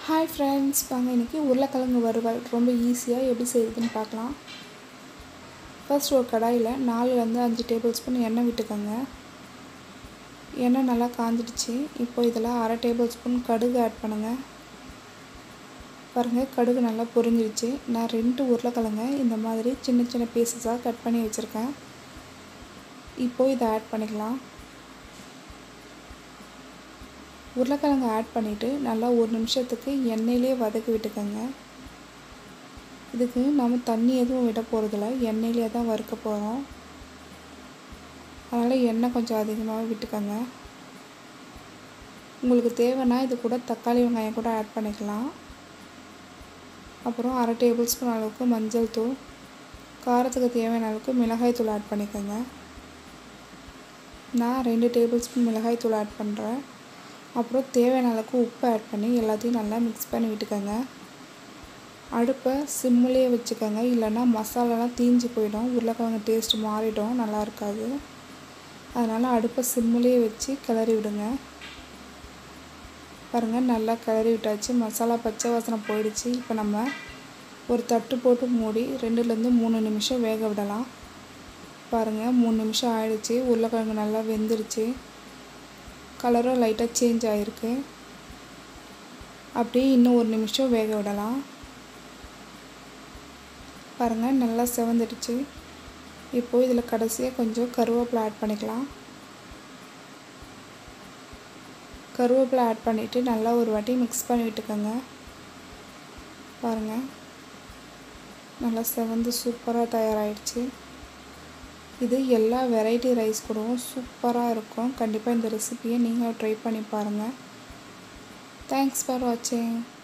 hi friends வாங்க இன்றைக்கி உருளைக்கிழங்கு வறுவல் ரொம்ப ஈஸியாக எப்படி செய்யுதுன்னு பார்க்கலாம் ஃபர்ஸ்ட் ஒரு கடாயில் நாலுலேருந்து அஞ்சு டேபிள் ஸ்பூன் எண்ணெய் விட்டுக்கோங்க எண்ணெய் நல்லா காஞ்சிடுச்சு இப்போ இதில் அரை டேபிள் ஸ்பூன் கடுகு ஆட் பண்ணுங்கள் பாருங்கள் கடுகு நல்லா பொரிஞ்சிடுச்சு நான் ரெண்டு உருளைக்கிழங்க இந்த மாதிரி சின்ன சின்ன பீசஸாக கட் பண்ணி வச்சுருக்கேன் இப்போது இதை ஆட் பண்ணிக்கலாம் உருளைக்கிழங்கு ஆட் பண்ணிவிட்டு நல்லா ஒரு நிமிஷத்துக்கு எண்ணெயிலே வதக்கி விட்டுக்கோங்க இதுக்கு நம்ம தண்ணி எதுவும் விட போகிறதில்ல எண்ணெயிலே தான் வறுக்க போகிறோம் அதனால் எண்ணெய் கொஞ்சம் அதிகமாக விட்டுக்கோங்க உங்களுக்கு தேவைன்னா இது கூட தக்காளி வெங்காயம் கூட ஆட் பண்ணிக்கலாம் அப்புறம் அரை டேபிள் ஸ்பூன் அளவுக்கு மஞ்சள் தூள் காரத்துக்கு தேவையான அளவுக்கு மிளகாய் தூள் ஆட் பண்ணிக்கோங்க நான் ரெண்டு டேபிள் ஸ்பூன் மிளகாய் தூள் ஆட் பண்ணுறேன் அப்புறம் தேவையான அளவுக்கு உப்பு ஆட் பண்ணி எல்லாத்தையும் நல்லா மிக்ஸ் பண்ணி விட்டுக்கோங்க அடுப்பை சிம்மிலே வச்சுக்கோங்க இல்லைன்னா மசாலாலாம் தீஞ்சு போயிடும் உருளைக்கிழங்கு டேஸ்ட் மாறிடும் நல்லா இருக்காது அதனால் அடுப்பை சிம்மிலே வச்சு கிளறி விடுங்க பாருங்கள் நல்லா கிளறி விட்டாச்சு மசாலா பச்சை வாசனை போயிடுச்சு இப்போ நம்ம ஒரு தட்டு போட்டு மூடி ரெண்டுலேருந்து மூணு நிமிஷம் வேக விடலாம் பாருங்கள் மூணு நிமிஷம் ஆயிடுச்சு உருளைக்கிழங்கு நல்லா வெந்துருச்சு கலரும் லைட்டாக சேஞ்ச் ஆகிருக்கு அப்படியே இன்னும் ஒரு நிமிஷம் வேக விடலாம் பாருங்கள் நல்லா செவந்துடுச்சு இப்போது இதில் கடைசியாக கொஞ்சம் கருவேப்பிலை ஆட் பண்ணிக்கலாம் கருவேப்பிலை ஆட் பண்ணிவிட்டு நல்லா ஒரு வாட்டி மிக்ஸ் பண்ணி விட்டுக்கோங்க பாருங்கள் நல்லா செவந்து சூப்பராக தயாராகிடுச்சு இது எல்லா வெரைட்டி ரைஸ் கூடவும் சூப்பராக இருக்கும் கண்டிப்பாக இந்த ரெசிபியை நீங்கள் ட்ரை பண்ணி பாருங்கள் தேங்க்ஸ் ஃபார் வாட்சிங்